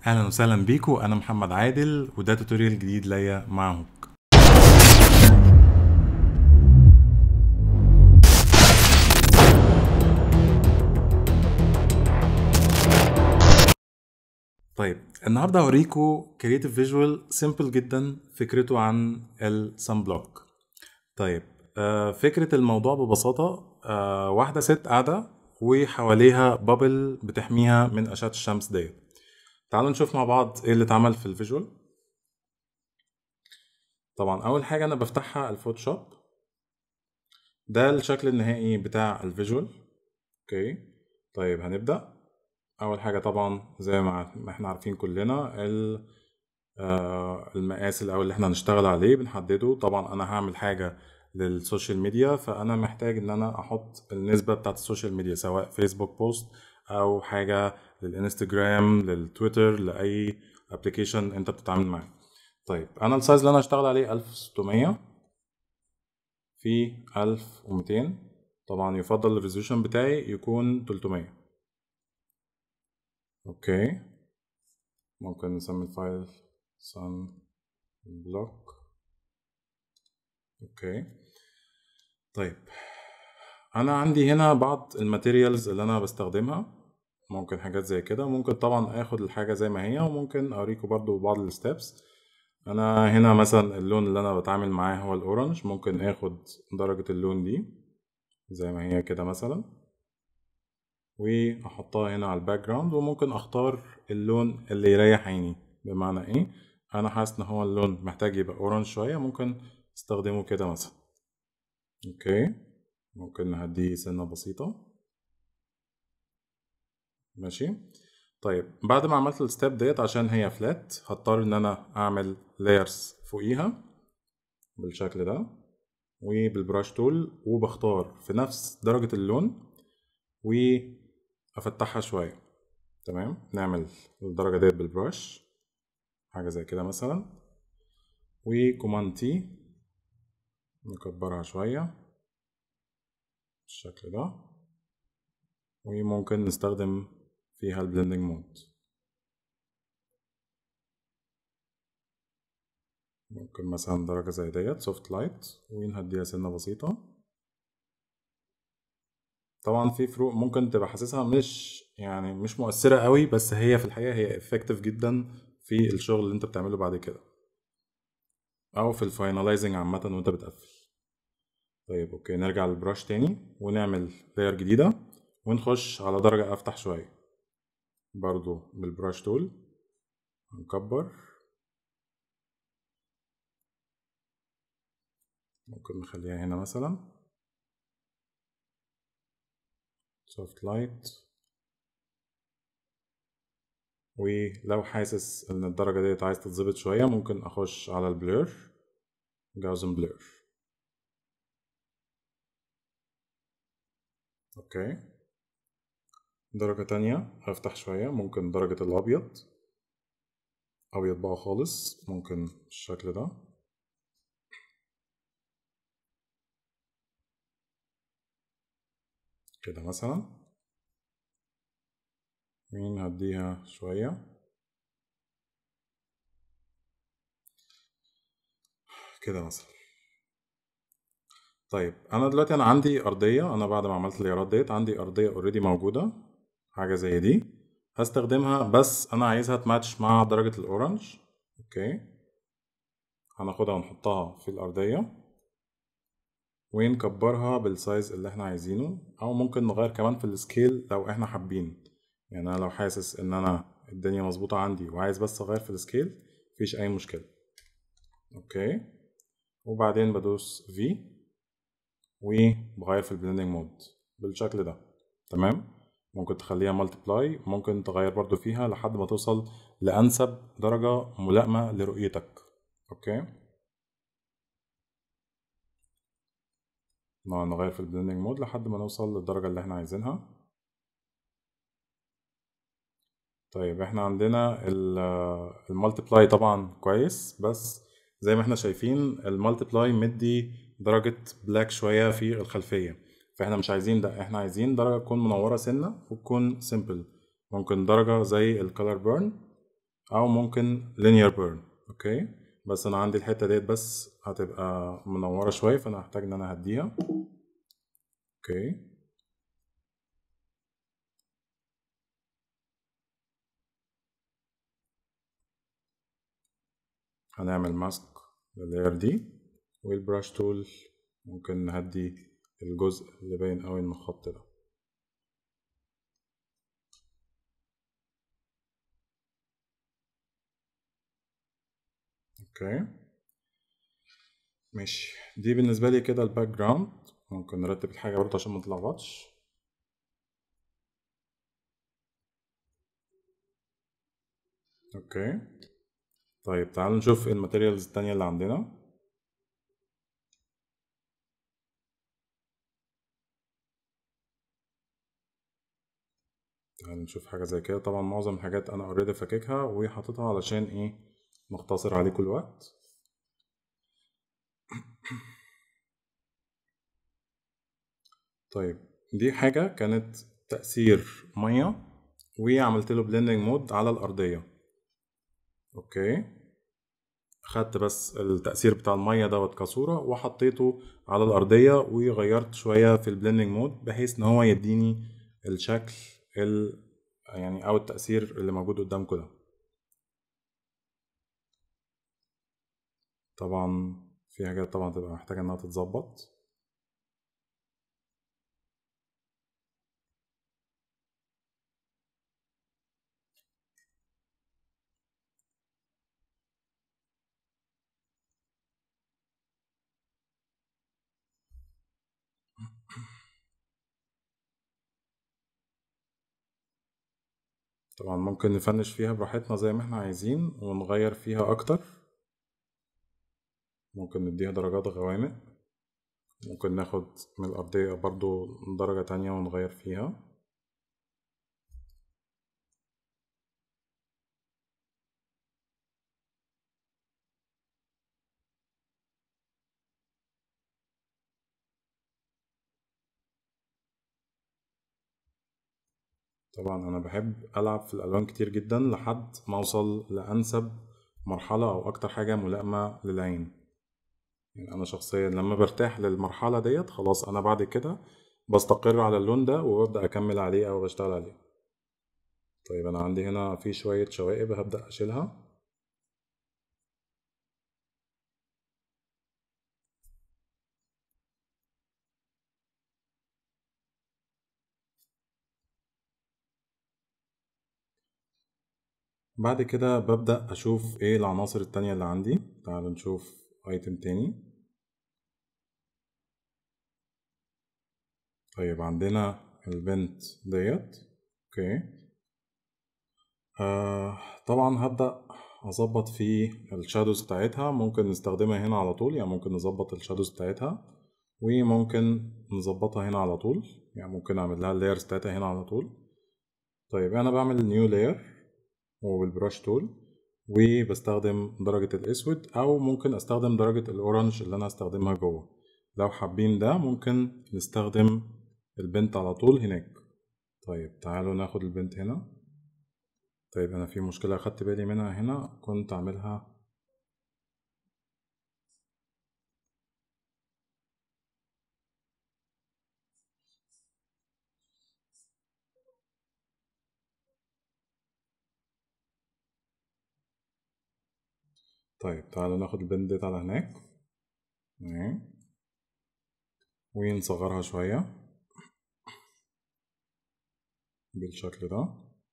اهلا وسهلا بيكم انا محمد عادل وده توتوريال جديد ليا مع هوك طيب النهارده هوريكم كرييتيف فيجوال سيمبل جدا فكرته عن السان بلوك طيب آه فكرة الموضوع ببساطة آه واحدة ست قاعدة وحواليها بابل بتحميها من أشعة الشمس ديت تعالوا نشوف مع بعض ايه اللي اتعمل في الفيجوال طبعا اول حاجه انا بفتحها الفوتوشوب ده الشكل النهائي بتاع الفيجوال اوكي طيب هنبدا اول حاجه طبعا زي ما ما احنا عارفين كلنا ال- آه، المقاس الاول اللي احنا هنشتغل عليه بنحدده طبعا انا هعمل حاجه للسوشيال ميديا فانا محتاج ان انا احط النسبه بتاعت السوشيال ميديا سواء فيسبوك بوست او حاجه للانستجرام للتويتر لاي ابلكيشن انت بتتعامل معاه طيب انا السايز اللي انا هشتغل عليه 1600 في 1200 طبعا يفضل الريزولوشن بتاعي يكون 300 اوكي ممكن نسمي الفايل sun block اوكي طيب انا عندي هنا بعض الماتيريالز اللي انا بستخدمها ممكن حاجات زي كده ممكن طبعا اخد الحاجة زي ما هي وممكن اوريكم برضو بعض الستبس انا هنا مثلا اللون اللي انا بتعامل معاه هو الاورنج ممكن اخد درجة اللون دي زي ما هي كده مثلا واحطها هنا على الباك جراوند وممكن اختار اللون اللي يريح عيني بمعنى ايه انا حاسس ان هو اللون محتاج يبقى اورنج شوية ممكن استخدمه كده مثلا اوكي ممكن نهديه سنة بسيطة ماشي طيب بعد ما عملت الستيب ديت عشان هي فلات هضطر ان انا اعمل لايرز فوقيها بالشكل ده وبالبراش تول وبختار في نفس درجة اللون وافتحها شوية تمام نعمل الدرجة ديت بالبراش حاجة زي كده مثلا وكوماند تي نكبرها شوية بالشكل ده وممكن نستخدم فيها البلندنج مود ممكن مثلا درجة زي ديت سوفت لايت ونهديها سنة بسيطة طبعا في فروق ممكن تبقى حاسسها مش يعني مش مؤثرة قوي بس هي في الحقيقة هي افكتيف جدا في الشغل اللي انت بتعمله بعد كده او في الفاينلايزنج عامة وانت بتقفل طيب اوكي نرجع للبراش تاني ونعمل لاير جديدة ونخش على درجة افتح شوية برضو بالبراش تول هنكبر ممكن نخليها هنا مثلا سوفت لايت ولو حاسس ان الدرجة ديت عايز تتظبط شوية ممكن اخش على البلور جاوزن بلور اوكي درجة تانية هفتح شوية ممكن درجة الأبيض أبيض بقى خالص ممكن بالشكل ده كده مثلا ونهديها شوية كده مثلا طيب انا دلوقتي انا عندي ارضيه انا بعد ما عملت الليرات ديت عندي ارضيه اوريدي موجوده حاجه زي دي هستخدمها بس انا عايزها تماتش مع درجه الاورنج اوكي هناخدها ونحطها في الارضيه ونكبرها بالسايز اللي احنا عايزينه او ممكن نغير كمان في السكيل لو احنا حابين يعني انا لو حاسس ان انا الدنيا مظبوطه عندي وعايز بس اغير في السكيل مفيش اي مشكله اوكي وبعدين بدوس في وبغير في البلندنج مود بالشكل ده تمام ممكن تخليها مالتيبلاي ممكن تغير برضو فيها لحد ما توصل لأنسب درجة ملائمة لرؤيتك اوكي نقعد نغير في البلندنج مود لحد ما نوصل للدرجة اللي احنا عايزينها طيب احنا عندنا المالتيبلاي طبعا كويس بس زي ما احنا شايفين المالتيبلاي مدي درجة بلاك شوية في الخلفية فاحنا مش عايزين ده احنا عايزين درجة تكون منورة سنة وتكون سيمبل ممكن درجة زي الكالر بيرن او ممكن linear burn اوكي بس انا عندي الحته ديت بس هتبقى منوره شويه فانا هحتاج ان انا اهديها اوكي هنعمل ماسك لللاير دي والبراش تول ممكن نهدي الجزء اللي باين قوي من الخط ده اوكي ماشي دي بالنسبه لي كده الباك جراوند ممكن نرتب الحاجه برضه عشان ما نتلخبطش اوكي طيب تعالوا نشوف الماتيريالز التانية اللي عندنا تعالوا نشوف حاجة زي كده طبعا معظم الحاجات أنا اوريدي فاككها وحاططها علشان إيه نختصر عليكم الوقت طيب دي حاجة كانت تأثير مية وعملت له بلندنج مود على الأرضية اوكي خدت بس التأثير بتاع المية دوت كصورة وحطيته على الأرضية وغيرت شوية في البلندنج مود بحيث إن هو يديني الشكل ال يعني أو التأثير اللي موجود قدامكم ده طبعا في حاجات طبعا تبقى محتاجة إنها تتظبط طبعا ممكن نفنش فيها براحتنا زي ما احنا عايزين ونغير فيها اكتر ممكن نديها درجات غوامق ممكن ناخد من الأرضية برضو درجة تانية ونغير فيها طبعا أنا بحب ألعب في الألوان كتير جدا لحد ما أوصل لأنسب مرحلة أو أكتر حاجة ملائمة للعين يعني أنا شخصيا لما برتاح للمرحلة ديت خلاص أنا بعد كده بستقر على اللون ده وببدأ أكمل عليه أو بشتغل عليه طيب أنا عندي هنا في شوية شوائب هبدأ أشيلها بعد كده ببدأ أشوف إيه العناصر التانية اللي عندي تعالوا نشوف ايتم تاني طيب عندنا البنت ديت اوكي آه طبعا هبدأ أظبط في الشادوز بتاعتها ممكن نستخدمها هنا على طول يعني ممكن نظبط الشادوز بتاعتها وممكن نظبطها هنا على طول يعني ممكن أعمل لها اللايرز بتاعتها هنا على طول طيب أنا بعمل نيو لاير وبالبراش تول وبستخدم درجة الأسود أو ممكن أستخدم درجة الأورنج اللي أنا هستخدمها جوه لو حابين ده ممكن نستخدم البنت على طول هناك طيب تعالوا ناخد البنت هنا طيب أنا في مشكلة أخدت بالي منها هنا كنت أعملها طيب تعالوا ناخد البند ديت على هناك ونصغرها شوية بالشكل ده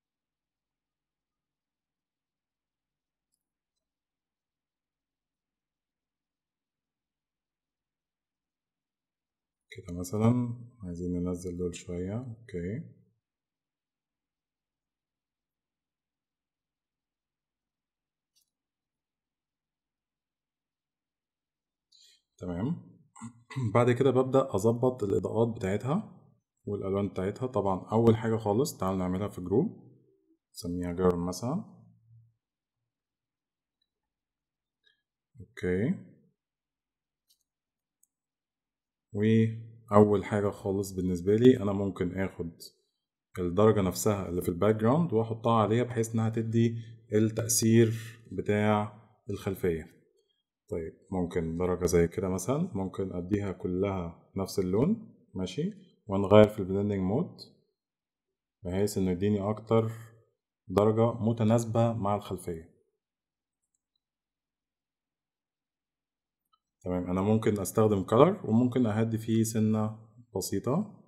كده مثلا عايزين ننزل دول شوية اوكي تمام بعد كده ببدأ أظبط الإضاءات بتاعتها والألوان بتاعتها طبعا أول حاجة خالص تعال نعملها في جروب نسميها جيرل مثلا أوكي وأول حاجة خالص بالنسبة لي أنا ممكن آخد الدرجة نفسها اللي في الباك جراوند وأحطها عليها بحيث إنها تدي التأثير بتاع الخلفية طيب ممكن درجة زي كده مثلا ممكن أديها كلها نفس اللون ماشي ونغير في البلندنج مود بحيث إنه يديني أكتر درجة متناسبة مع الخلفية تمام أنا ممكن أستخدم color وممكن أهدي فيه سنة بسيطة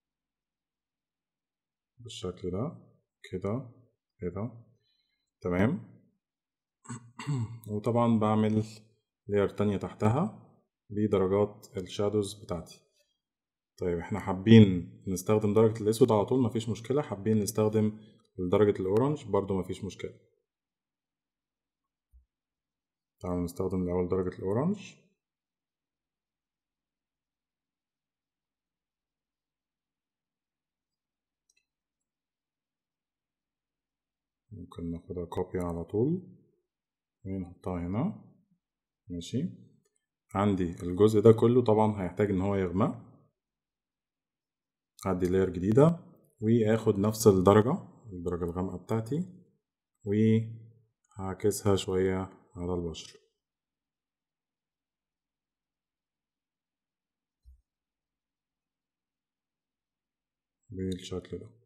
بالشكل ده كده كده تمام وطبعا بعمل لاير تانية تحتها بدرجات الشادوز بتاعتي طيب احنا حابين نستخدم درجة الأسود على طول مفيش مشكلة حابين نستخدم درجة الأورنج برضو مفيش مشكلة تعالوا نستخدم الأول درجة الأورنج ممكن ناخدها كوبي على طول ونحطها هنا ماشي عندي الجزء ده كله طبعا هيحتاج ان هو يغمق هدي لاير جديدة واخد نفس الدرجة الدرجة الغامقة بتاعتي وهعكسها شوية على البشرة بالشكل ده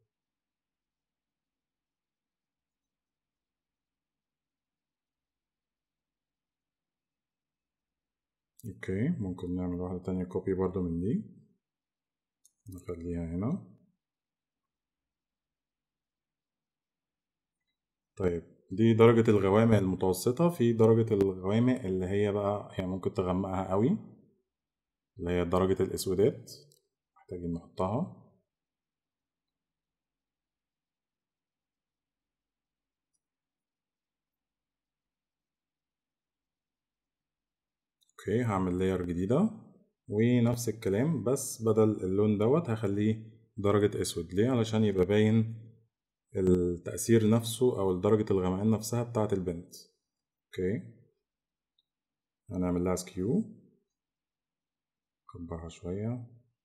اوكي ممكن نعمل واحدة تانية كوبي برضو من دي نخليها هنا طيب دي درجة الغوامق المتوسطة في درجة الغوامق اللي هي بقى يعني ممكن تغمقها قوي اللي هي درجة الأسودات محتاجين نحطها اوكي هعمل لاير جديدة ونفس الكلام بس بدل اللون دوت هخليه درجة اسود ليه علشان يبقى باين التأثير نفسه او درجة الغمقان نفسها بتاعة البنت اوكي هنعمل لها سكيو نكبرها شوية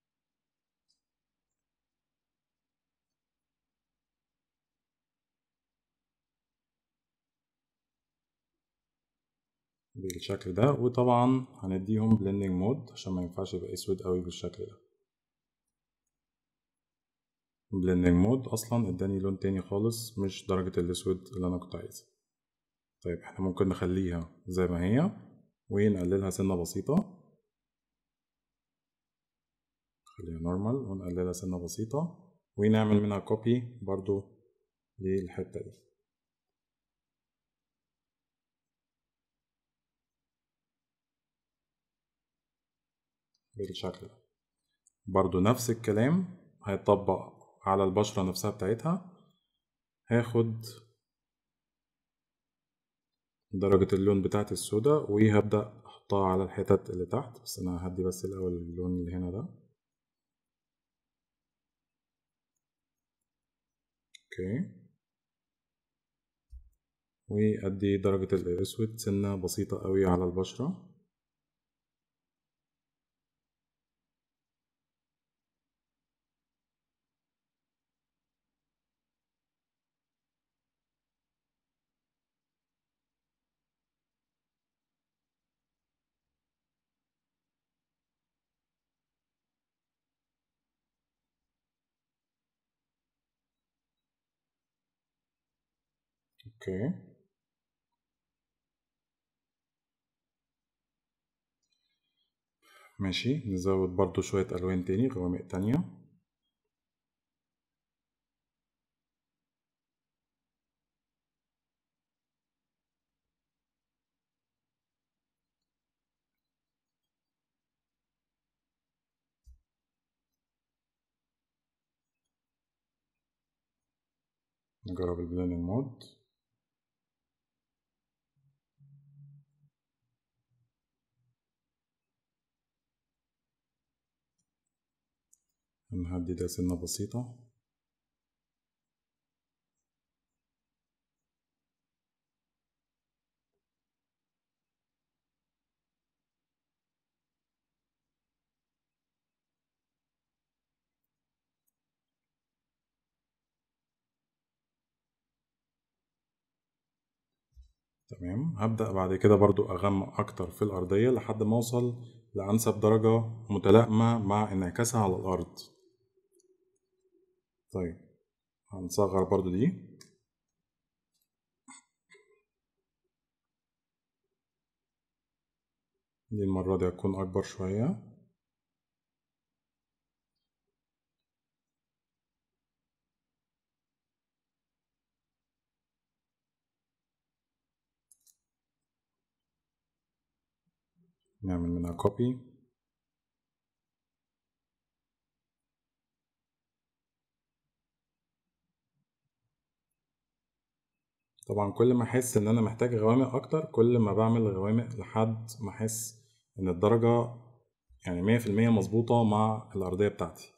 بالشكل ده وطبعا هنديهم بلندنج مود عشان ما ينفعش يبقى اسود قوي بالشكل ده بلندنج مود اصلا اداني لون تاني خالص مش درجة الاسود اللي انا كنت عايزها طيب احنا ممكن نخليها زي ما هي ونقللها سنة بسيطة نخليها نورمال ونقللها سنة بسيطة ونعمل منها كوبي برضو للحتة دي بالشكل ده برضو نفس الكلام هيطبق على البشرة نفسها بتاعتها هاخد درجة اللون بتاعت السودا وهبدأ أحطها على الحتت اللي تحت بس أنا هدي بس الأول اللون اللي هنا ده أوكي وأدي درجة الأسود سنة بسيطة قوي على البشرة اوكي ماشي نزود برضو شوية ألوان تاني غوامق تانية نجرب البلاننج مود نهدي ده سنة بسيطة تمام هبدأ بعد كده برضو أغمق أكتر في الأرضية لحد ما أوصل لأنسب درجة متلائمة مع انعكاسها على الأرض طيب هنصغر برضو دي دي المرة دي هتكون أكبر شوية نعمل منها كوبي طبعا كل ما احس ان انا محتاج غوامق اكتر كل ما بعمل غوامق لحد ما احس ان الدرجة يعني مية في المية مظبوطة مع الأرضية بتاعتي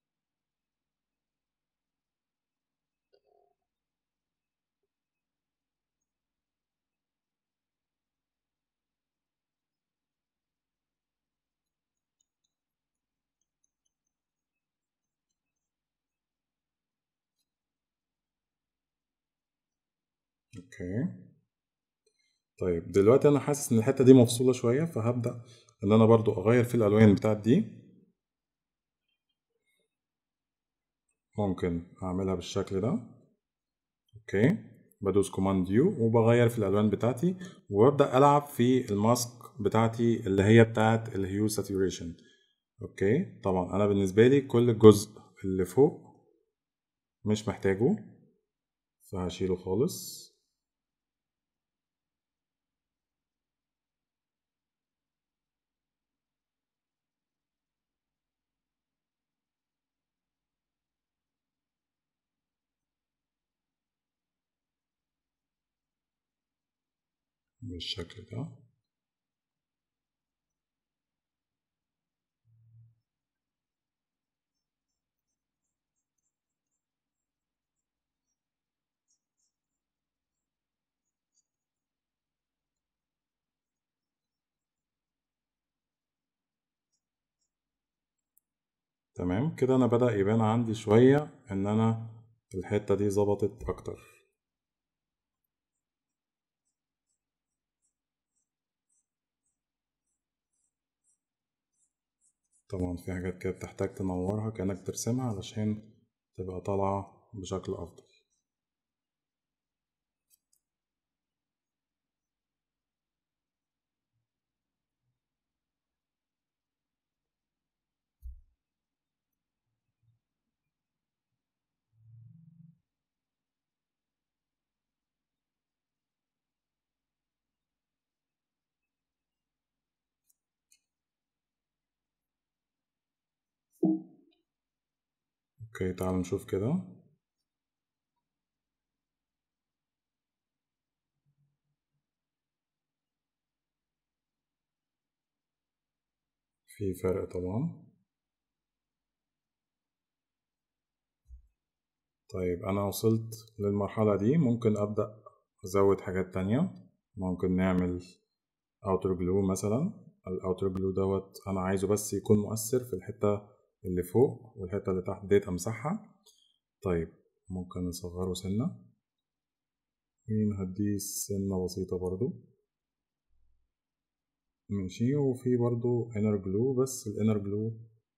اوكي طيب دلوقتي انا حاسس ان الحته دي مفصوله شويه فهبدا ان انا برضو اغير في الالوان بتاعت دي ممكن اعملها بالشكل ده اوكي بدوس كوماند يو وبغير في الالوان بتاعتي وببدا العب في الماسك بتاعتي اللي هي بتاعت الهيو ساتوريشن اوكي طبعا انا بالنسبه لي كل الجزء اللي فوق مش محتاجه فهشيله خالص بالشكل ده تمام كده انا بدأ يبان عندي شوية ان انا الحتة دي ظبطت اكتر طبعا في حاجات كده بتحتاج تنورها كأنك ترسمها علشان تبقى طالعة بشكل أفضل اوكي تعالوا نشوف كده في فرق طبعا طيب انا وصلت للمرحلة دي ممكن ابدأ ازود حاجات تانية ممكن نعمل اوتر جلو مثلا الاوتر جلو دوت انا عايزه بس يكون مؤثر في الحتة اللي فوق والحتة اللي تحت ديت امسحها طيب ممكن نصغره سنة ونهديه سنة بسيطة برضو ماشي وفي برضو inner glue بس ال inner glue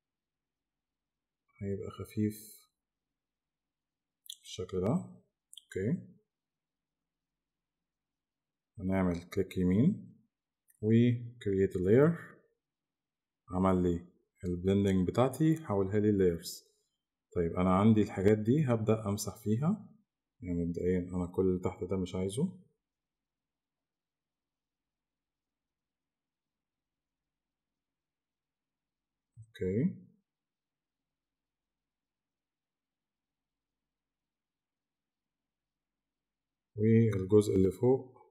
هيبقى خفيف بالشكل ده اوكي هنعمل كليك يمين و create a layer عمل لي البلندنج بتاعتي حولها لي layers طيب انا عندي الحاجات دي هبدأ امسح فيها يعني مبدئيا انا كل اللي تحت ده مش عايزه اوكي والجزء اللي فوق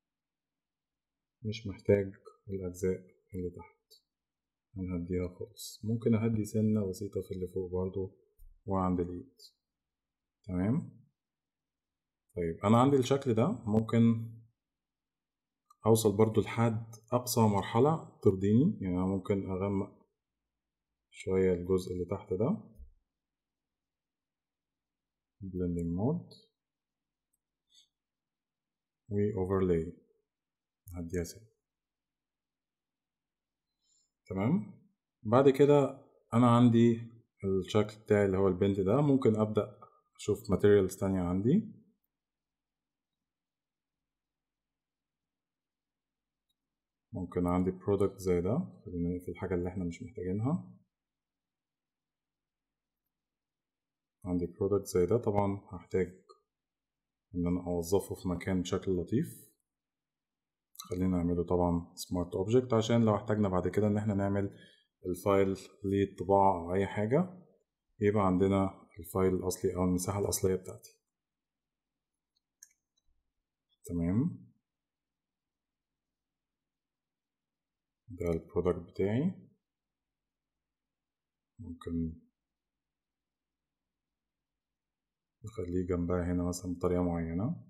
مش محتاج الأجزاء اللي تحت هنهديها خالص ممكن أهدي سنة بسيطة في اللي فوق برضو وعند الإيد تمام طيب أنا عندي الشكل ده ممكن أوصل برضو لحد أقصى مرحلة ترضيني يعني أنا ممكن أغمق شوية الجزء اللي تحت ده blending mode و overlay هديها سن تمام بعد كده انا عندي الشكل بتاعي اللي هو البنت ده ممكن ابدا اشوف ماتيريالز تانية عندي ممكن عندي برودكت زي ده خلينا في الحاجة اللي احنا مش محتاجينها عندي برودكت زي ده طبعا هحتاج ان انا اوظفه في مكان بشكل لطيف خلينا نعمله طبعا سمارت اوبجكت عشان لو احتاجنا بعد كده ان احنا نعمل الفايل للطباعة او اي حاجة يبقى عندنا الفايل الاصلي او المساحة الاصلية بتاعتي تمام ده البرودكت بتاعي ممكن نخليه جنبها هنا مثلا بطريقة معينة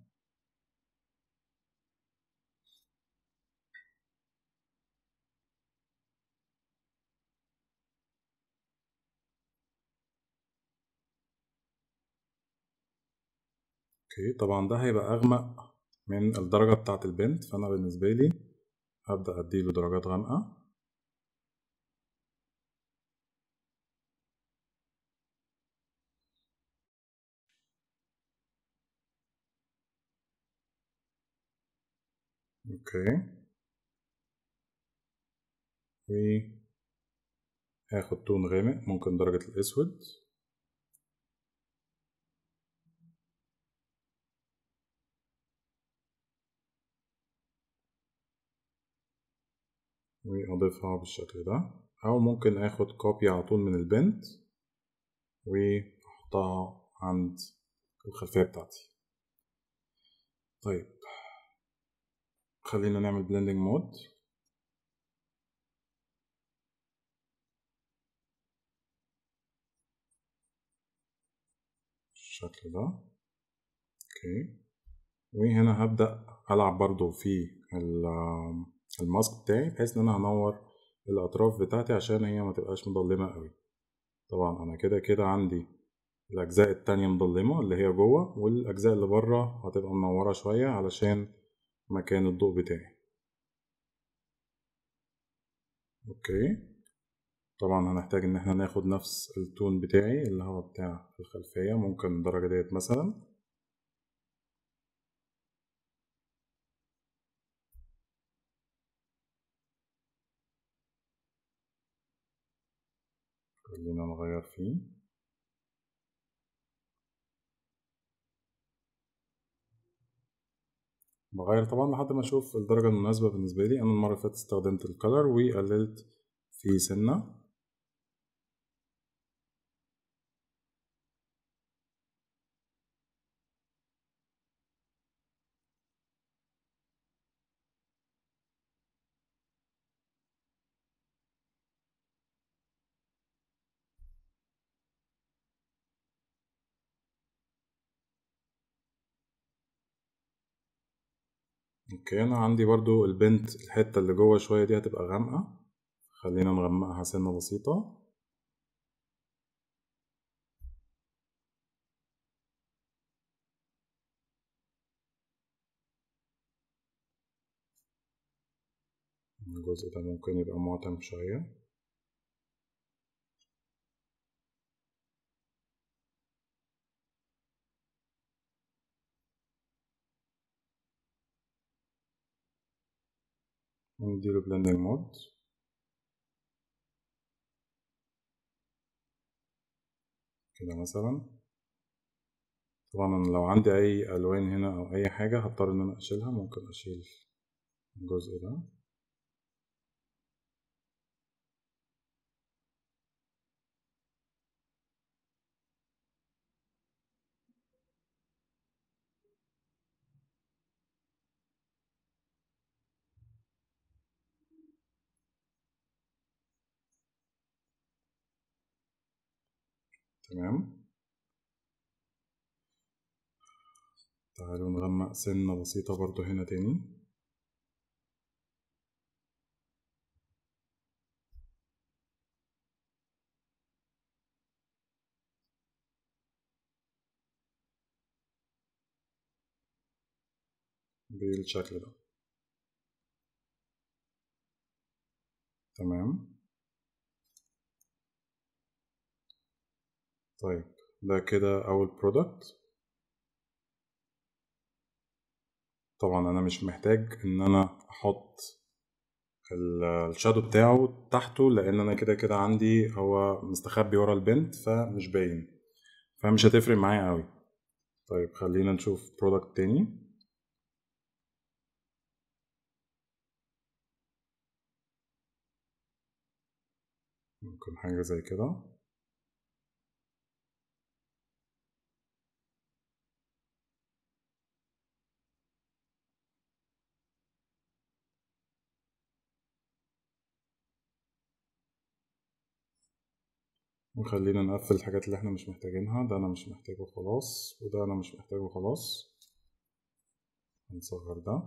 اوكي طبعا ده هيبقى اغمق من الدرجة بتاعة البنت فانا بالنسبة لي هبدأ اديله درجات غامقة اوكي و هاخد تون غامق ممكن درجة الاسود وأضيفها بالشكل ده أو ممكن آخد كوبي على طول من البنت وأحطها عند الخلفية بتاعتي طيب خلينا نعمل بلندنج مود بالشكل ده اوكي وهنا هبدأ ألعب برضو في الماسك بتاعي بحيث ان انا هنور الاطراف بتاعتي عشان هي ما تبقاش مظلمه قوي طبعا انا كده كده عندي الاجزاء التانية مظلمه اللي هي جوه والاجزاء اللي بره هتبقى منوره شويه علشان مكان الضوء بتاعي اوكي طبعا هنحتاج ان احنا ناخد نفس التون بتاعي اللي هو بتاع الخلفيه ممكن الدرجه ديت مثلا خلينا نغير فيه بغير طبعا لحد ما اشوف الدرجة المناسبة بالنسبة لي انا المرة اللي فاتت استخدمت الكلر وقللت في سنة اوكي انا عندي برضو البنت الحتة اللي جوه شوية دي هتبقى غامقة خلينا نغمقها سنة بسيطة الجزء ده ممكن يبقى معتم شوية ونديله بلندنج مود كده مثلا طبعا أنا لو عندي اي الوان هنا او اي حاجة هضطر ان انا اشيلها ممكن اشيل الجزء ده تمام تعالوا نغمق سنة بسيطة برضو هنا تاني بالشكل ده تمام طيب ده كده أول برودكت طبعا أنا مش محتاج إن أنا أحط الشادو بتاعه تحته لأن أنا كده كده عندي هو مستخبي ورا البنت فمش باين فمش هتفرق معايا قوي طيب خلينا نشوف برودكت تاني ممكن حاجة زي كده وخلينا نقفل الحاجات اللي احنا مش محتاجينها ده انا مش محتاجه خلاص وده انا مش محتاجه خلاص هنصغر ده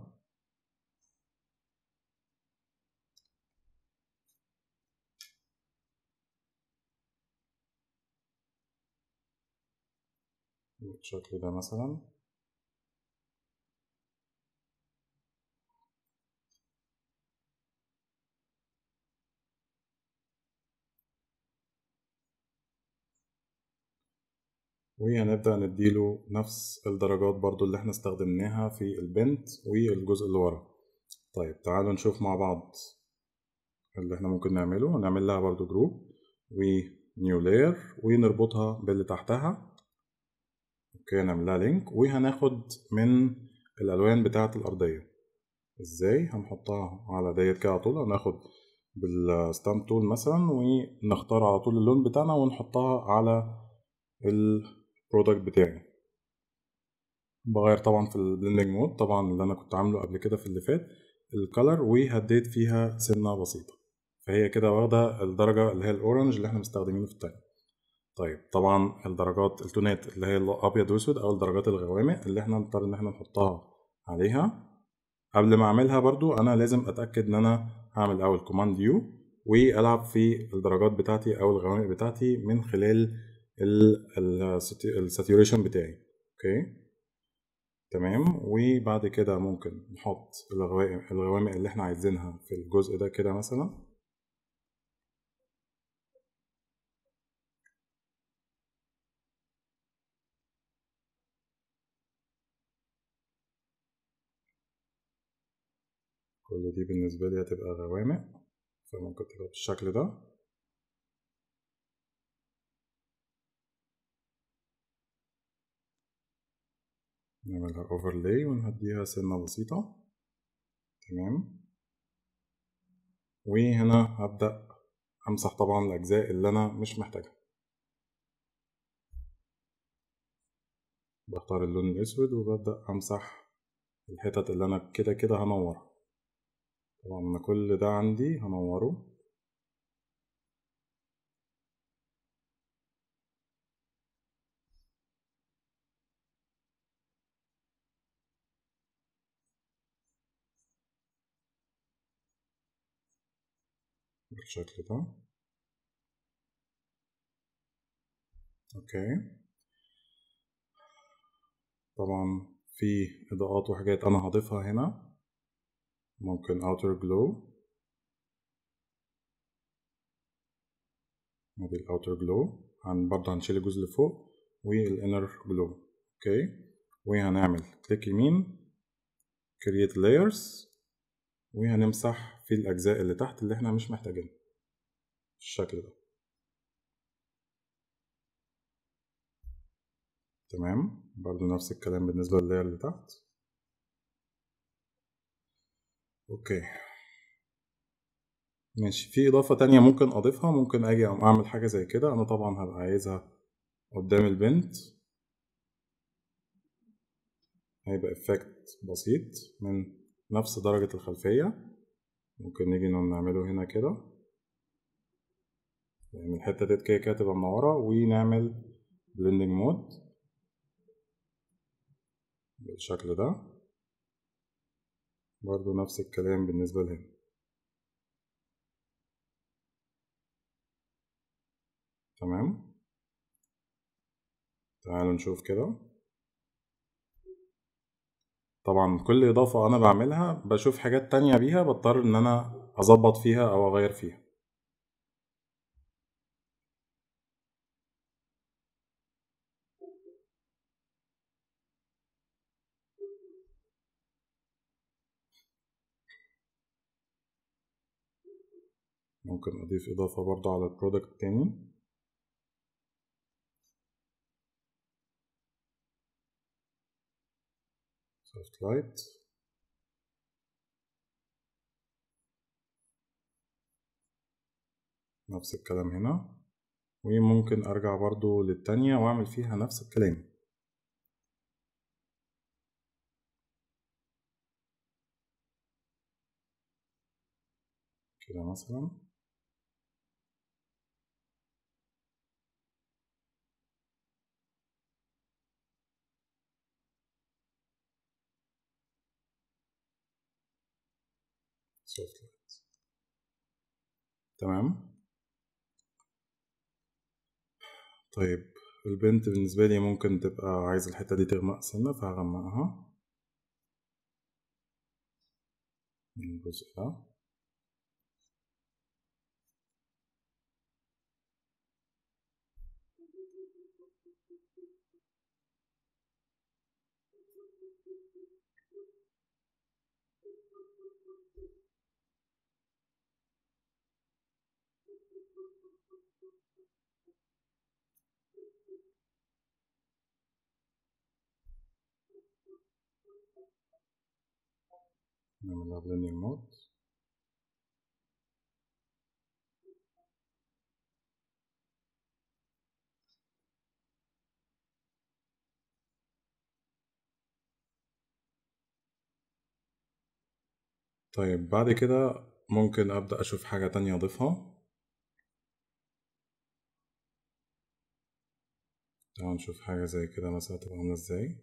بالشكل ده مثلا وهنبدأ نديله نفس الدرجات برضو اللي احنا استخدمناها في البنت والجزء اللي ورا طيب تعالوا نشوف مع بعض اللي احنا ممكن نعمله هنعمل لها برضو جروب ونيو لاير ونربطها باللي تحتها اوكي نعمل لها لينك وهناخد من الالوان بتاعه الارضيه ازاي هنحطها على ديت كده على طول هناخد بالستامب تول مثلا ونختار على طول اللون بتاعنا ونحطها على البرودكت بتاعي بغير طبعا في البلندنج مود طبعا اللي انا كنت عامله قبل كده في اللي فات الكالر وهديت فيها سنه بسيطه فهي كده واخده الدرجه اللي هي الاورنج اللي احنا مستخدمينه في التاني طيب طبعا الدرجات التونات اللي هي الابيض واسود او الدرجات الغوامق اللي احنا نضطر ان احنا نحطها عليها قبل ما اعملها برضو انا لازم اتاكد ان انا هعمل اول كوماند يو والعب في الدرجات بتاعتي او الغوامق بتاعتي من خلال الساتوريشن بتاعي اوكي تمام وبعد كده ممكن نحط الغوامق الغوامق اللي احنا عايزينها في الجزء ده كده مثلا كل دي بالنسبة لي هتبقى غوامق فممكن تبقى بالشكل ده نعملها overlay ونهديها سنة بسيطة تمام وهنا هبدأ أمسح طبعا الأجزاء اللي أنا مش محتاجها بختار اللون الأسود وببدأ أمسح الحتت اللي أنا كده كده هنورها طبعا أنا كل ده عندي هنوره بالشكل ده اوكي طبعا في اضاءات وحاجات انا هضيفها هنا ممكن outer glow ادي الاوتر جلو هن برضه هنشيل الجزء اللي فوق والانر جلو اوكي وهنعمل كليك يمين create layers وهنمسح في الأجزاء اللي تحت اللي احنا مش محتاجينها بالشكل ده تمام برضو نفس الكلام بالنسبة لللاير اللي تحت اوكي ماشي في إضافة تانية ممكن أضيفها ممكن أجي أعمل حاجة زي كده أنا طبعا هبقى عايزها قدام البنت هيبقى إفكت بسيط من نفس درجة الخلفية ممكن نيجي نعمله هنا كده يعني الحتة ديت كده كده تبقى منورة ونعمل بلندنج مود بالشكل ده برضو نفس الكلام بالنسبة لهنا تمام تعالوا نشوف كده طبعا كل إضافة أنا بعملها بشوف حاجات تانية بيها بضطر إن أنا اظبط فيها او اغير فيها ممكن اضيف اضافة برضو على البرودكت التاني soft light نفس الكلام هنا وممكن ارجع برضو للتانية واعمل فيها نفس الكلام كده مثلا soft light تمام طيب البنت بالنسبة لي ممكن تبقى عايز الحتة دي تغمق سنة فهغمقها من الجزء ده نعملها blending mode طيب بعد كده ممكن أبدأ أشوف حاجة تانية أضيفها تعالوا نشوف حاجة زي كده مثلا تبقى عاملة ازاي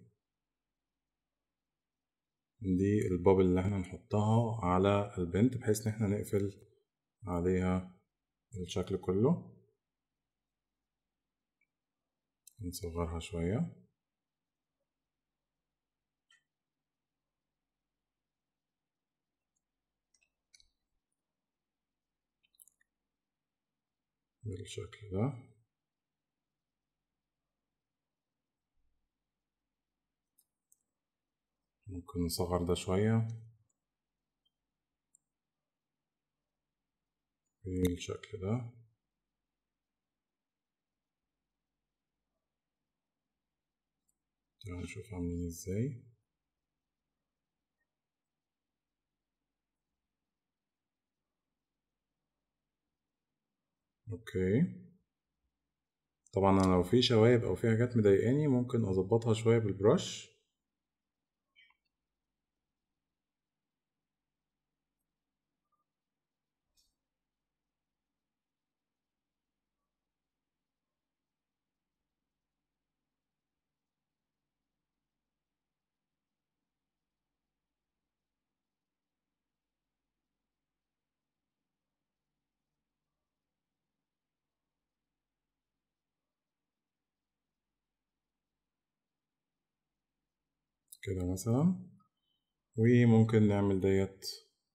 دي البابل اللي احنا نحطها على البنت بحيث ان احنا نقفل عليها الشكل كله نصغرها شوية بالشكل ده ممكن نصغر ده شوية بالشكل ده تعالوا نشوف عاملين ازاي اوكي طبعا انا لو في شوايب او في حاجات مضايقاني ممكن اظبطها شوية بالبرش كده مثلا وممكن نعمل ديت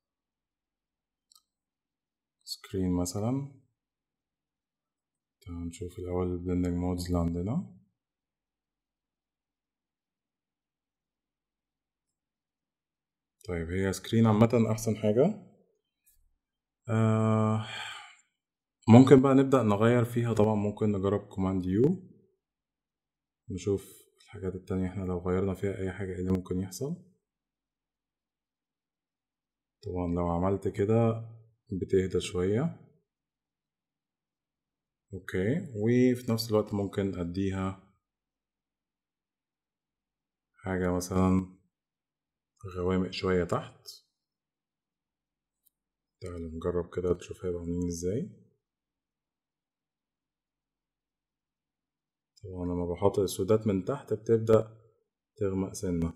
سكرين مثلا تعال نشوف الأول البلندنج مودز اللي عندنا طيب هي سكرين عامة أحسن حاجة آه ممكن بقى نبدأ نغير فيها طبعا ممكن نجرب كوماند يو نشوف الحاجات التانية احنا لو غيرنا فيها أي حاجة ايه اللي ممكن يحصل طبعا لو عملت كده بتهدى شوية اوكي وفي نفس الوقت ممكن اديها حاجة مثلا غوامق شوية تحت تعالوا نجرب كده تشوف هيبقى عاملين ازاي طبعا لما بحط السودات من تحت بتبدأ تغمق سنة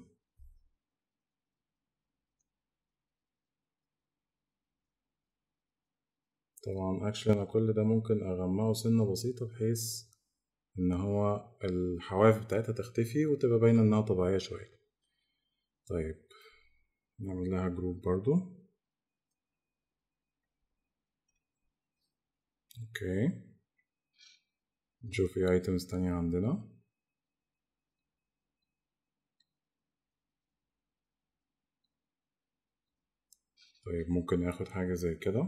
طبعا اكشلي انا كل ده ممكن اغمقه سنة بسيطة بحيث ان هو الحواف بتاعتها تختفي وتبقى باينة انها طبيعية شوية طيب نعمل لها جروب برضو اوكي نشوف ايه ايتمز تانية عندنا طيب ممكن اخد حاجة زي كده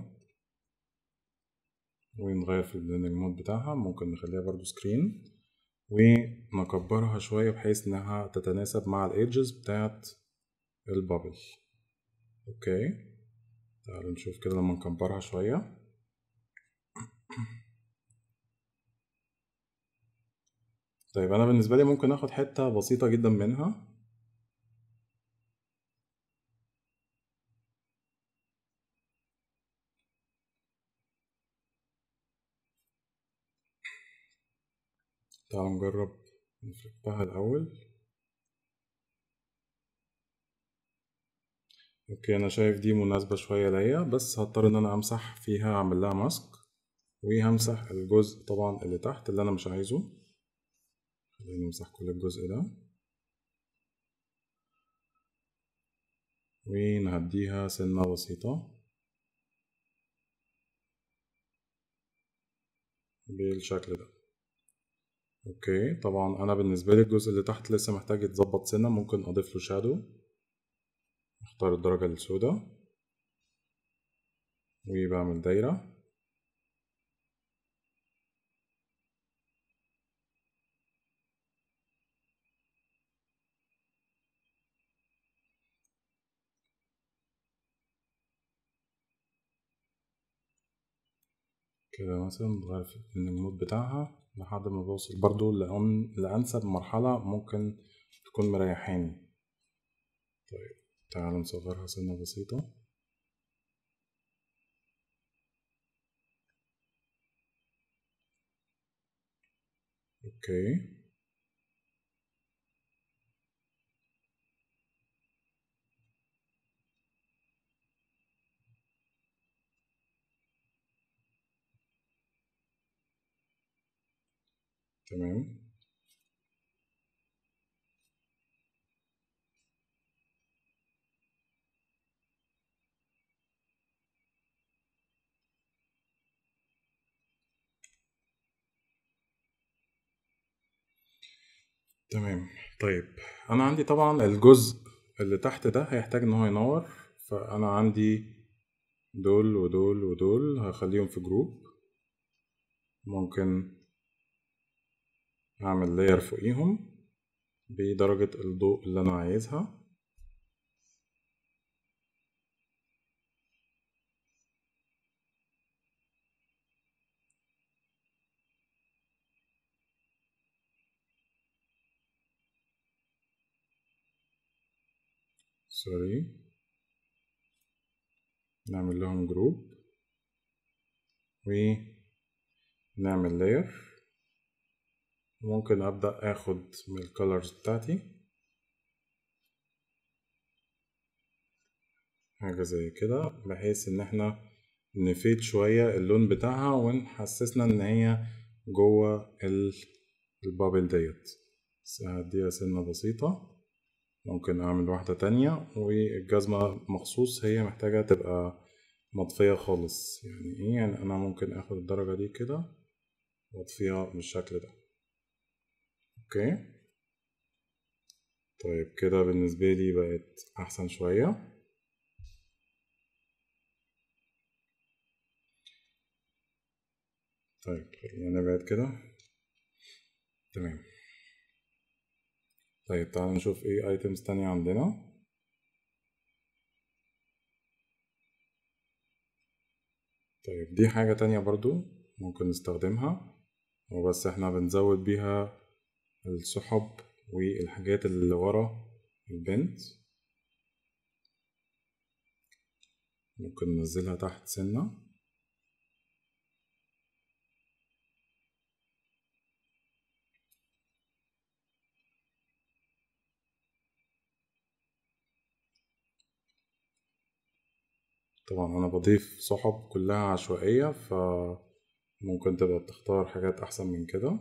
ونغير في البلندنج مود بتاعها ممكن نخليها برضو سكرين ونكبرها شوية بحيث انها تتناسب مع الايدجز بتاعت البابل اوكي تعالوا نشوف كده لما نكبرها شوية طيب انا بالنسبة لي ممكن اخد حتة بسيطة جدا منها تعالوا نجرب نفكها الأول اوكي انا شايف دي مناسبة شوية ليا بس هضطر ان انا امسح فيها اعمل لها ماسك وهمسح الجزء طبعا اللي تحت اللي انا مش عايزه خلينا نمسح كل الجزء ده ونهديها سنة بسيطة بالشكل ده اوكي طبعا انا بالنسبة لي الجزء اللي تحت لسه محتاج يتظبط سنة ممكن اضيف له شادو اختار الدرجة السوداء وبعمل دايرة كده مثلا نغير في المود بتاعها لحد ما بوصل برضو لأن لأنسب مرحلة ممكن تكون مريحاني طيب تعالوا نصغرها سنة بسيطة اوكي تمام تمام طيب انا عندي طبعا الجزء اللي تحت ده هيحتاج ان هو ينور فانا عندي دول ودول ودول هخليهم في جروب ممكن اعمل لاير فوقيهم بدرجة الضوء اللي انا عايزها سوري نعمل لهم جروب ونعمل لاير ممكن ابدا اخد من الكالرز بتاعتي حاجه زي كده بحيث ان احنا نفيد شويه اللون بتاعها ونحسسنا ان هي جوه البابل ديت بس هديها سنه بسيطه ممكن اعمل واحدة تانية والجزمة مخصوص هي محتاجة تبقى مطفية خالص يعني ايه يعني انا ممكن اخد الدرجة دي كده واطفيها بالشكل ده اوكي طيب كده بالنسبة لي بقت احسن شوية طيب خلينا نبعد كده تمام طيب تعالوا نشوف ايه ايتمز تانية عندنا طيب دي حاجة تانية برضو ممكن نستخدمها وبس احنا بنزود بيها السحب والحاجات اللي ورا البنت ممكن ننزلها تحت سنة طبعا انا بضيف سحب كلها عشوائية فممكن تبقى بتختار حاجات احسن من كده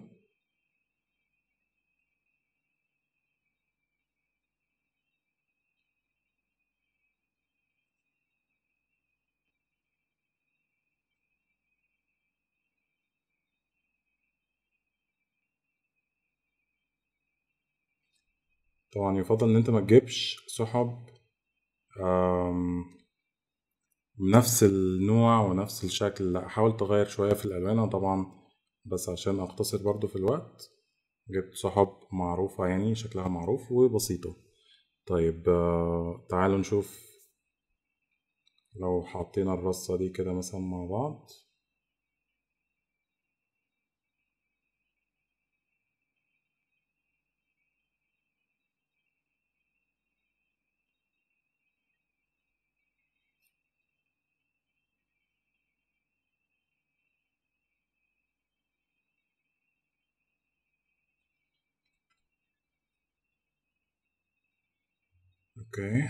طبعا يفضل ان انت ما تجيبش سحب آم، نفس النوع ونفس الشكل لا حاول تغير شوية في الألوان طبعا بس عشان أقتصر برضو في الوقت جبت سحب معروفة يعني شكلها معروف وبسيطة طيب آه، تعالوا نشوف لو حطينا الرصة دي كده مثلا مع بعض اوكي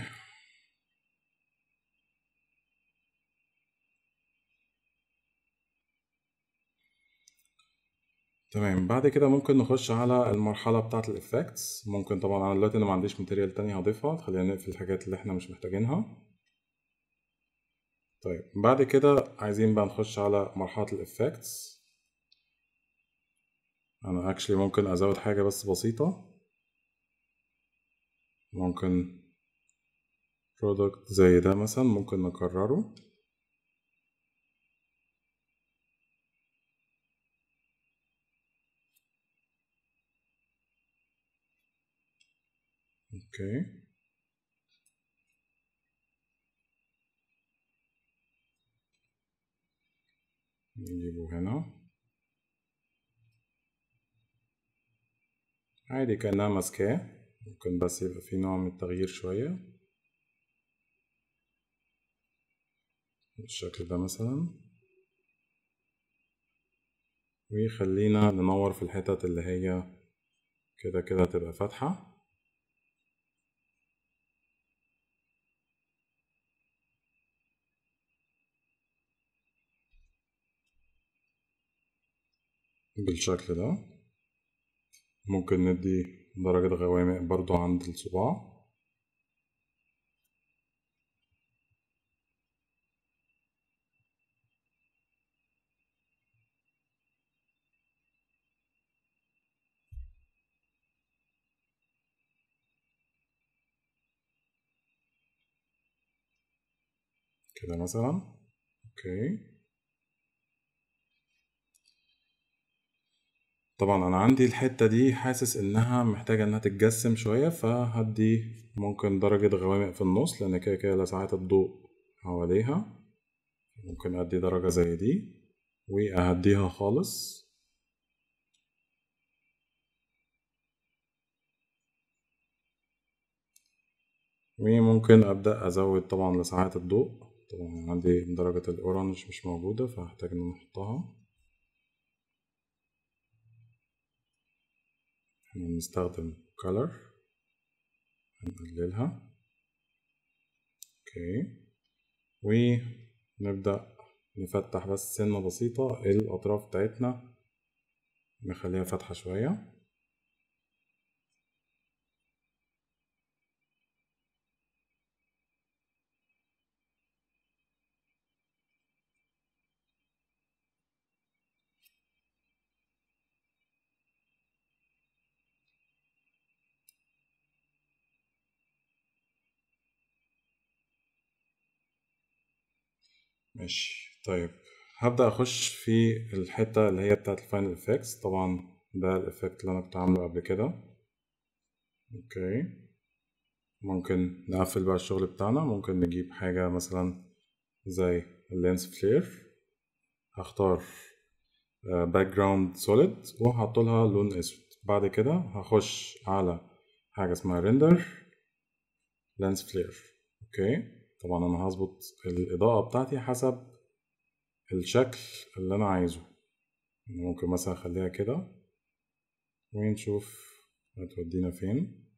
تمام بعد كده ممكن نخش على المرحلة بتاعة الإفكتس ممكن طبعا أنا دلوقتي أنا ما عنديش ماتيريال تاني هضيفها خلينا نقفل الحاجات اللي احنا مش محتاجينها طيب بعد كده عايزين بقى نخش على مرحلة الإفكتس أنا actually ممكن أزود حاجة بس بسيطة ممكن product زي ده مثلا ممكن نكرره اوكي نجيبه هنا عادي كأنها ماسكاه ممكن بس يبقى في نوع من التغيير شوية بالشكل ده مثلا ويخلينا ننور في الحتت اللي هي كده كده تبقى فاتحة بالشكل ده ممكن ندي درجة غوامق برضو عند الصباع كده مثلا اوكي طبعا انا عندي الحتة دي حاسس انها محتاجة انها تتجسم شوية فهدي ممكن درجة غوامق في النص لان كده كده لسعات الضوء حواليها ممكن ادي درجة زي دي واهديها خالص وممكن ابدأ ازود طبعا لسعات الضوء طبعا عندي درجة الاورنج مش موجودة فهحتاج ان أنا احطها احنا بنستخدم color هنقللها اوكي ونبدأ نفتح بس سنة بسيطة الأطراف بتاعتنا نخليها فاتحة شوية ماشي طيب هبدأ أخش في الحتة اللي هي بتاعة الفاينل افكتس طبعا ده الافكت اللي أنا كنت عامله قبل كده اوكي ممكن نقفل بقى الشغل بتاعنا ممكن نجيب حاجة مثلا زي اللينس فلير هختار باك جراوند سوليد وهحط لها لون اسود بعد كده هخش على حاجة اسمها ريندر لينس فلير اوكي طبعا انا هظبط الاضاءة بتاعتي حسب الشكل اللي انا عايزه ممكن مثلا اخليها كده ونشوف هتودينا فين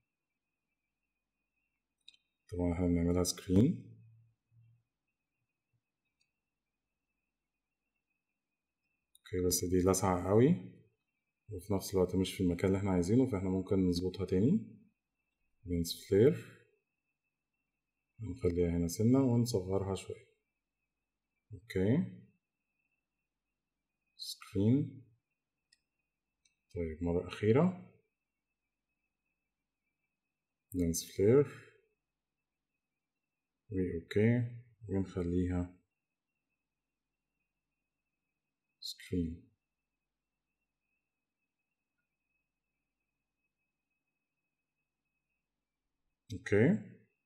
طبعا احنا بنعملها سكرين اوكي بس دي لاسعة قوي وفي نفس الوقت مش في المكان اللي احنا عايزينه فاحنا ممكن نظبطها تاني لينس فلير نخليها هنا سنة ونصغرها شوية اوكي سكرين طيب مرة أخيرة lens flare اوكي ونخليها screen اوكي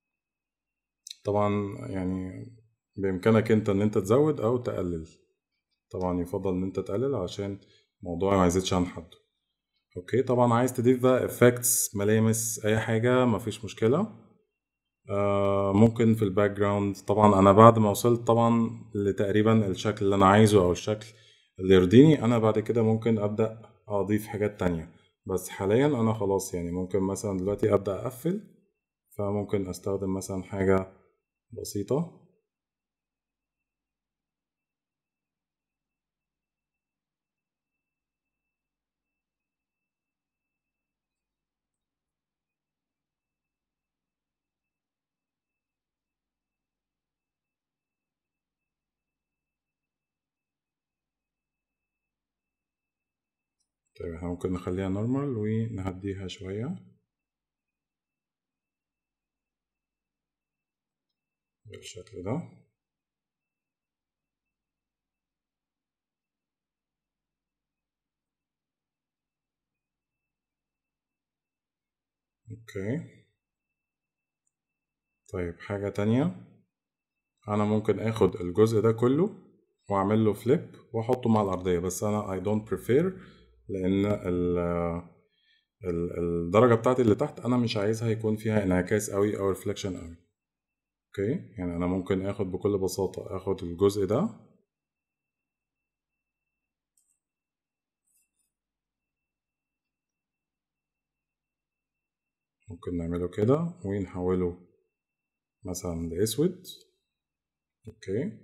طبعا يعني بإمكانك انت ان انت تزود او تقلل طبعا يفضل ان انت تقلل عشان الموضوع ما يزيدش عن حده اوكي طبعا عايز تضيف بقى افكتس ملامس اي حاجة مفيش مشكلة آه ممكن في الباك جراوند طبعا انا بعد ما وصلت طبعا لتقريبا الشكل اللي انا عايزه او الشكل اللي يرضيني انا بعد كده ممكن ابدا اضيف حاجات تانية بس حاليا انا خلاص يعني ممكن مثلا دلوقتي ابدا اقفل فممكن استخدم مثلا حاجة بسيطة طيب احنا ممكن نخليها نورمال ونهديها شوية بالشكل ده اوكي طيب حاجة تانية انا ممكن اخد الجزء ده كله واعمل له فليب واحطه مع الارضية بس انا I don't prefer لان ال ال- الدرجة بتاعتي اللي تحت انا مش عايزها يكون فيها انعكاس قوي او ريفلكشن قوي اوكي يعني انا ممكن اخد بكل بساطة اخد الجزء ده ممكن نعمله كده ونحوله مثلا لاسود اوكي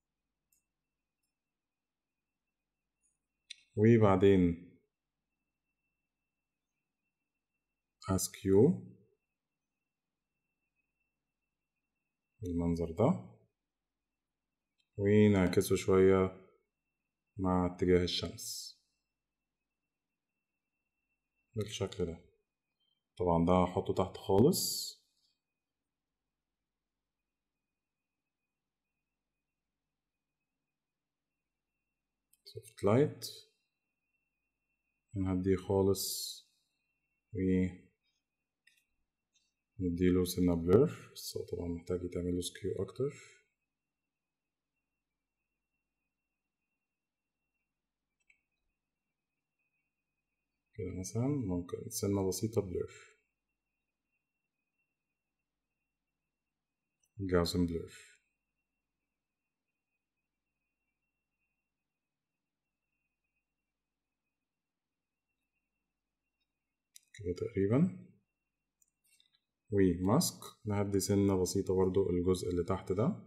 وبعدين اسكيو بالمنظر ده ونعكسه شوية مع اتجاه الشمس بالشكل ده طبعا ده هحطه تحت خالص سوفت لايت نهديه خالص و نديله سنة بلور بس هو طبعا محتاج يتعمله سكيو أكتر كده مثلا ممكن سنة بسيطة بلور جاوزن بلور كده تقريبا وماسك نهدي سنة بسيطة برضو الجزء اللي تحت ده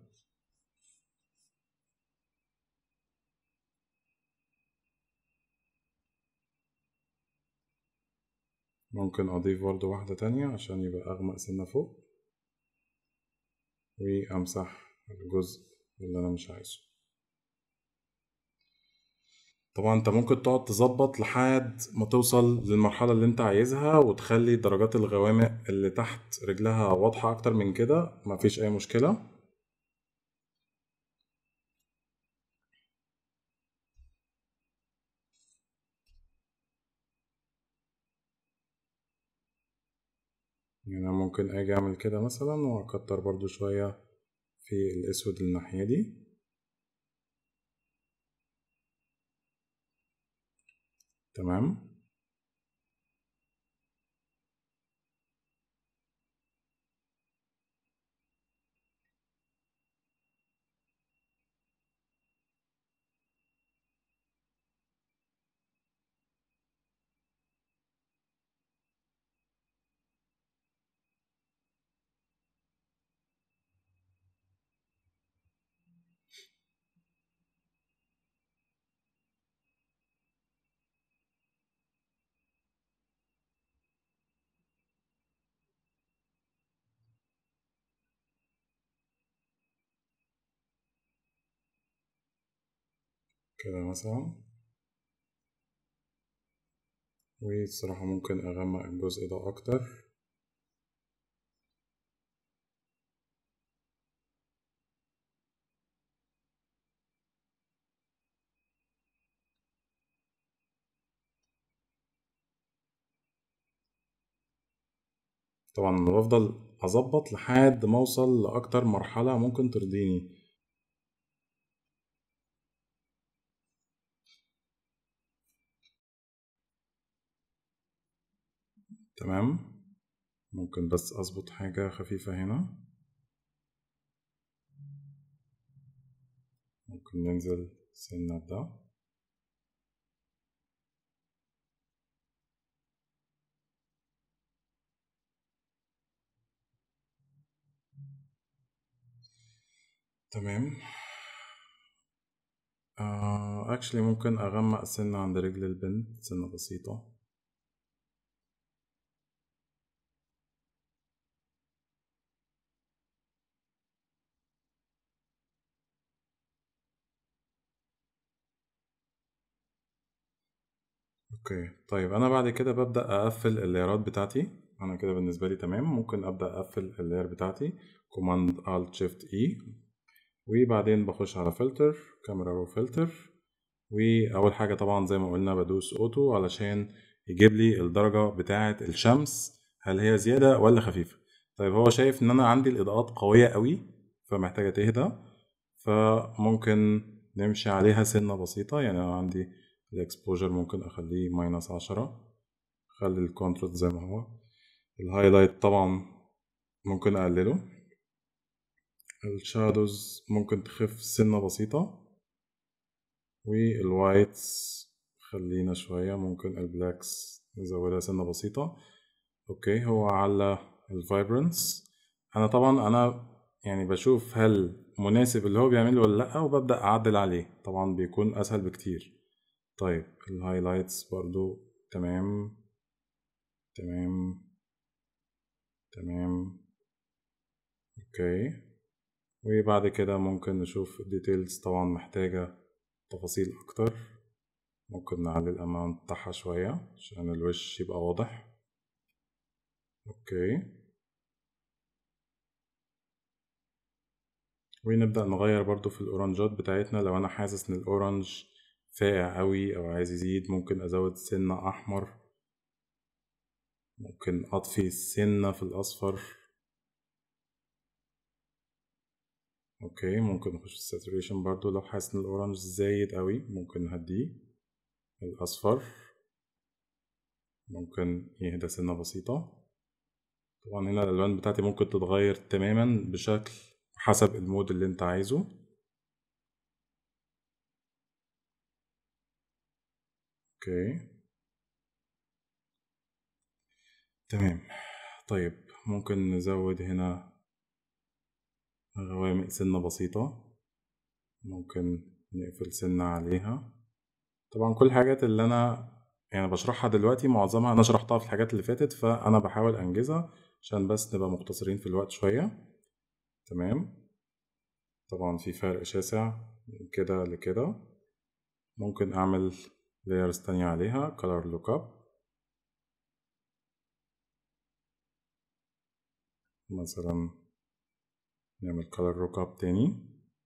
ممكن أضيف برضو واحدة تانية عشان يبقى أغمق سنة فوق وأمسح الجزء اللي أنا مش عايزه طبعا انت ممكن تقعد تظبط لحد ما توصل للمرحلة اللي انت عايزها وتخلي درجات الغوامق اللي تحت رجلها واضحة اكتر من كده مفيش اي مشكلة يعني انا ممكن اجي اعمل كده مثلا واكتر برضو شوية في الاسود الناحية دي تمام كده مثلا والصراحة ممكن أغمق الجزء ده أكتر طبعا أنا بفضل أظبط لحد ما أوصل لأكتر مرحلة ممكن ترضيني تمام ممكن بس أظبط حاجة خفيفة هنا ممكن ننزل سنة بده تمام آه اكشلي ممكن اغمق سنة عند رجل البنت سنة بسيطة اوكي طيب انا بعد كده ببدأ اقفل اللايرات بتاعتي انا كده بالنسبة لي تمام ممكن ابدأ اقفل اللاير بتاعتي كوماند الت شيفت اي وبعدين بخش على فلتر كاميرا رو فلتر واول حاجة طبعا زي ما قلنا بدوس اوتو علشان يجيب لي الدرجة بتاعة الشمس هل هي زيادة ولا خفيفة طيب هو شايف ان انا عندي الاضاءات قوية قوي فمحتاجة تهدى فممكن نمشي عليها سنة بسيطة يعني انا عندي الاكسبوجر ممكن اخليه ماينس عشرة خلي الكونتراست زي ما هو الهايلايت طبعا ممكن اقلله الشادوز ممكن تخف سنة بسيطة والوايتس خلينا شوية ممكن البلاكس نزودها سنة بسيطة اوكي هو على الفايبرنس انا طبعا انا يعني بشوف هل مناسب اللي هو بيعمله ولا لا وببدأ اعدل عليه طبعا بيكون اسهل بكتير طيب الهايلايتس برضو تمام تمام تمام اوكي وبعد كده ممكن نشوف الديتيلز طبعا محتاجة تفاصيل اكتر ممكن نعلي الاماونت بتاعها شوية عشان الوش يبقى واضح اوكي ونبدأ نغير برضو في الأورنجات بتاعتنا لو أنا حاسس إن الأورنج فاقع قوي أو عايز يزيد ممكن أزود سنة أحمر ممكن أطفي سنة في الأصفر أوكي ممكن نخش في الساتوريشن برضو لو حاسس إن الأورنج زايد قوي ممكن نهديه الأصفر ممكن يهدى سنة بسيطة طبعا هنا الألوان بتاعتي ممكن تتغير تماما بشكل حسب المود اللي انت عايزه اوكي تمام طيب ممكن نزود هنا غوامق سنة بسيطة ممكن نقفل سنة عليها طبعا كل الحاجات اللي انا يعني بشرحها دلوقتي معظمها انا شرحتها في الحاجات اللي فاتت فانا بحاول انجزها عشان بس نبقى مختصرين في الوقت شوية تمام طبعا في فرق شاسع من كده لكده ممكن اعمل layers تانية عليها color lookup مثلا نعمل color lookup تاني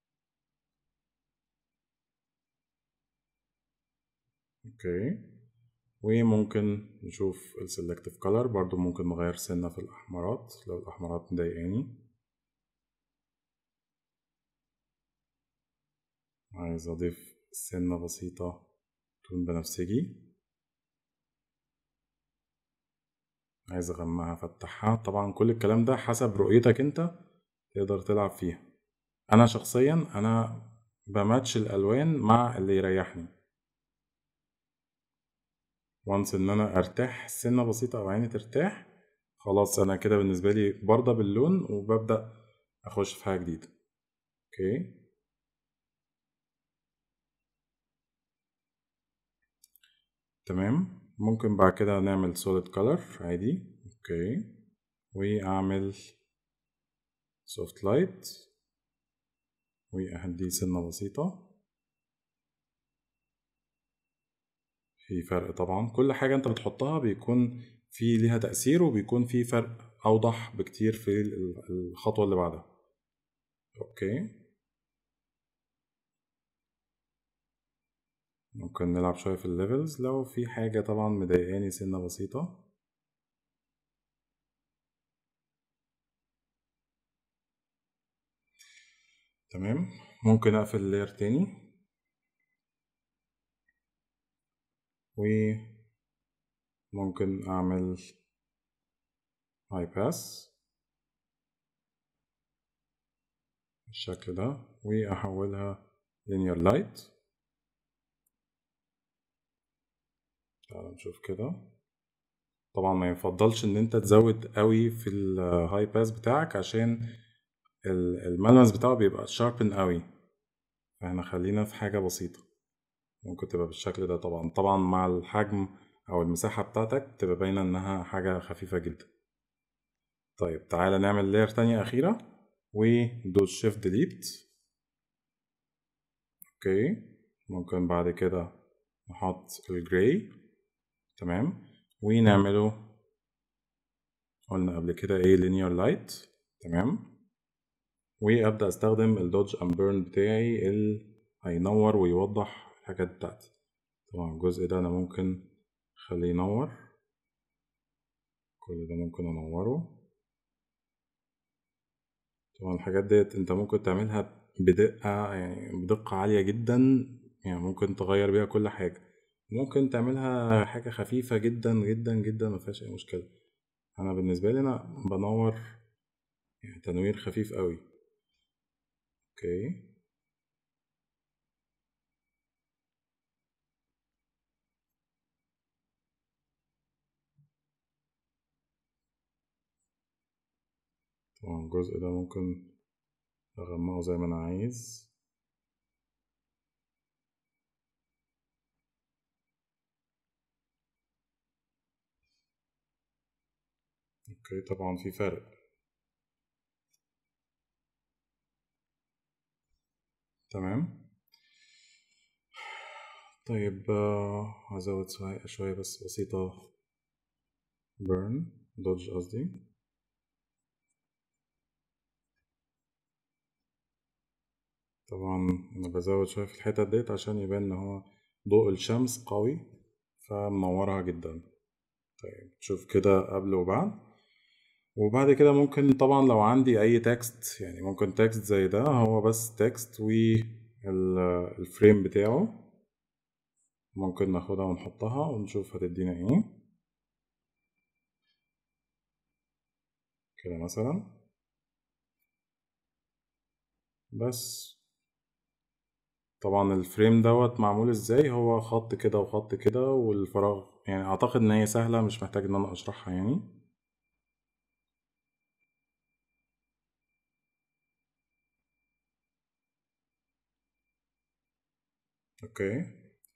اوكي وممكن نشوف ال selective color برضو ممكن نغير سنة في الأحمرات لو الأحمرات مضايقاني عايز أضيف سنة بسيطة تون بنفسجي عايز أغمقها أفتحها طبعا كل الكلام ده حسب رؤيتك أنت تقدر تلعب فيها أنا شخصيا أنا بماتش الألوان مع اللي يريحني وانس ان انا ارتاح سنة بسيطة او عيني ترتاح خلاص انا كده بالنسبة لي برضى باللون وببدأ اخش في حاجة جديدة اوكي تمام ممكن بعد كده نعمل solid color عادي اوكي واعمل soft light واهديه سنة بسيطة في فرق طبعا كل حاجة انت بتحطها بيكون في ليها تأثير وبيكون في فرق أوضح بكتير في الخطوة اللي بعدها اوكي ممكن نلعب شوية في الليفلز لو في حاجة طبعا مضايقاني سنة بسيطة تمام ممكن اقفل اللاير تاني وممكن اعمل هاي باس بالشكل ده واحولها linear light تعال نشوف كده طبعا ما يفضلش ان انت تزود قوي في الهاي باس بتاعك عشان الملمس بتاعه بيبقى شاربن قوي فاحنا خلينا في حاجة بسيطة ممكن تبقى بالشكل ده طبعا طبعا مع الحجم او المساحة بتاعتك تبقى باينة انها حاجة خفيفة جدا طيب تعالى نعمل لاير تانية أخيرة ودوس شيفت ديليت اوكي ممكن بعد كده نحط الجراي تمام ونعمله قلنا قبل كده ايه linear light تمام وابدا استخدم الدوج اند بيرن بتاعي اللي هينور ويوضح الحاجات بتاعتي طبعا الجزء ده انا ممكن اخليه ينور كل ده ممكن انوره طبعا الحاجات ديت انت ممكن تعملها بدقة يعني بدقة عالية جدا يعني ممكن تغير بيها كل حاجة ممكن تعملها حاجة خفيفة جدا جدا جدا مفيهاش أي مشكلة أنا بالنسبة لي أنا بنور يعني تنوير خفيف قوي اوكي طبعا الجزء ده ممكن أغمقه زي ما أنا عايز اوكي طبعا في فرق تمام طيب آه، هزود شوية شوية بس بسيطة burn دوج قصدي طبعا انا بزود شوية في الحتت ديت عشان يبان ان هو ضوء الشمس قوي فمنورها جدا طيب شوف كده قبل وبعد وبعد كده ممكن طبعا لو عندي اي تكست يعني ممكن تكست زي ده هو بس تكست والفريم بتاعه ممكن ناخدها ونحطها ونشوف هتدينا ايه كده مثلا بس طبعا الفريم دوت معمول ازاي هو خط كده وخط كده والفراغ يعني اعتقد ان هي سهلة مش محتاج ان انا اشرحها يعني اوكي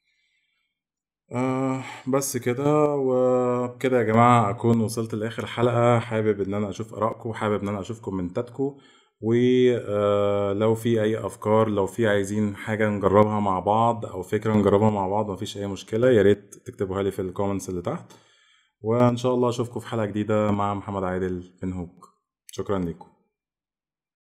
آه بس كده وبكده يا جماعة أكون وصلت لآخر الحلقة حابب إن أنا أشوف آرائكم حابب إن أنا أشوف كومنتاتكم ولو في أي أفكار لو في عايزين حاجة نجربها مع بعض أو فكرة نجربها مع بعض مفيش أي مشكلة يا ريت تكتبوها لي في الكومنتس اللي تحت وإن شاء الله أشوفكم في حلقة جديدة مع محمد عادل من هوك شكرا لكم